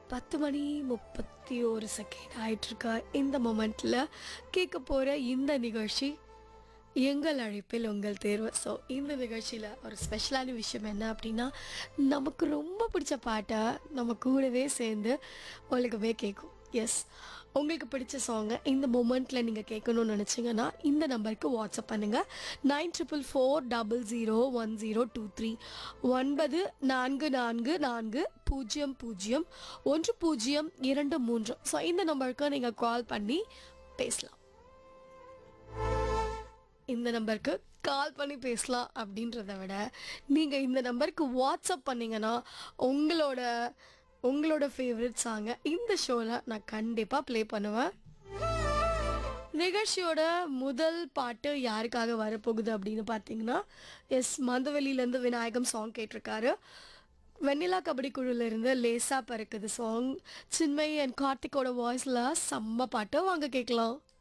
பத்து மணி முப்பத்தி ஒரு செகண்ட் ஆயிட்டிருக்கா இந்த மொமெண்ட்டில் கேட்க போகிற இந்த நிகழ்ச்சி எங்கள் அழைப்பில் உங்கள் தேர்வு ஸோ இந்த நிகழ்ச்சியில் ஒரு ஸ்பெஷலான விஷயம் என்ன அப்படின்னா நமக்கு ரொம்ப பிடிச்ச பாட்டை நம்ம கூடவே சேர்ந்து உலகமே கேட்கும் எஸ் உங்களுக்கு பிடிச்ச சாங்கை இந்த மொமெண்ட்டில் நீங்கள் கேட்கணும்னு நினச்சிங்கன்னா இந்த நம்பருக்கு வாட்ஸ்அப் பண்ணுங்கள் nine triple four double zero one zero two three ஒன்பது நான்கு நான்கு நான்கு பூஜ்ஜியம் பூஜ்ஜியம் ஒன்று பூஜ்ஜியம் இரண்டு மூன்று ஸோ இந்த நம்பருக்கு நீங்கள் கால் பண்ணி பேசலாம் இந்த நம்பருக்கு கால் பண்ணி பேசலாம் அப்படின்றத விட நீங்கள் இந்த நம்பருக்கு வாட்ஸ்அப் பண்ணீங்கன்னா உங்களோட உங்களோட ஃபேவரட் சாங்கை இந்த ஷோவில் நான் கண்டிப்பாக ப்ளே பண்ணுவேன் நிகழ்ச்சியோட முதல் பாட்டு யாருக்காக வரப்போகுது அப்படின்னு பார்த்தீங்கன்னா எஸ் மந்தவெளியிலேருந்து விநாயகம் சாங் கேட்டிருக்காரு வெண்ணிலா கபடி குழுல இருந்து லேசா பறக்குது சாங் சின்மயி அண்ட் கார்த்திக்கோட வாய்ஸில் செம்ம பாட்டு வாங்க கேட்கலாம்